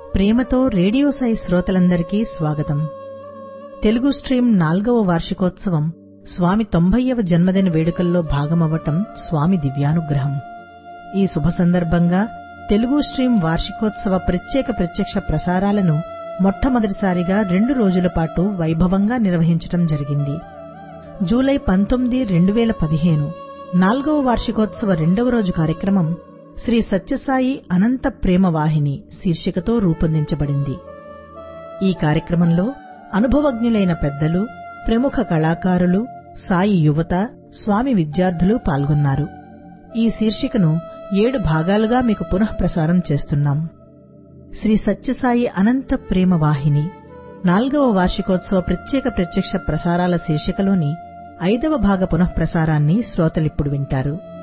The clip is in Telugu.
ప్రేమతో రేడియో సాయి శ్రోతలందరికీ స్వాగతం తెలుగు స్ట్రీమ్ నాల్గవ వార్షికోత్సవం స్వామి తొంభైవ జన్మదిన వేడుకల్లో భాగమవ్వటం స్వామి దివ్యానుగ్రహం ఈ శుభ సందర్భంగా తెలుగు స్ట్రీమ్ వార్షికోత్సవ ప్రత్యేక ప్రత్యక్ష ప్రసారాలను మొట్టమొదటిసారిగా రెండు రోజుల పాటు వైభవంగా నిర్వహించటం జరిగింది జూలై పంతొమ్మిది రెండు వేల పదిహేను నాల్గవ వార్షికోత్సవ రెండవ రోజు కార్యక్రమం శ్రీ సత్యసాయి అనంత ప్రేమ వాహిని శీర్షికతో రూపొందించబడింది ఈ కార్యక్రమంలో అనుభవజ్ఞులైన పెద్దలు ప్రముఖ కళాకారులు సాయి యువత స్వామి విద్యార్థులు పాల్గొన్నారు ఈ శీర్షికను ఏడు భాగాలుగా మీకు పునః ప్రసారం చేస్తున్నాం శ్రీ సత్యసాయి అనంత ప్రేమ వాహిని నాల్గవ వార్షికోత్సవ ప్రత్యేక ప్రత్యక్ష ప్రసారాల శీర్షికలోని ఐదవ భాగ పునఃప్రసారాన్ని శ్రోతలిప్పుడు వింటారు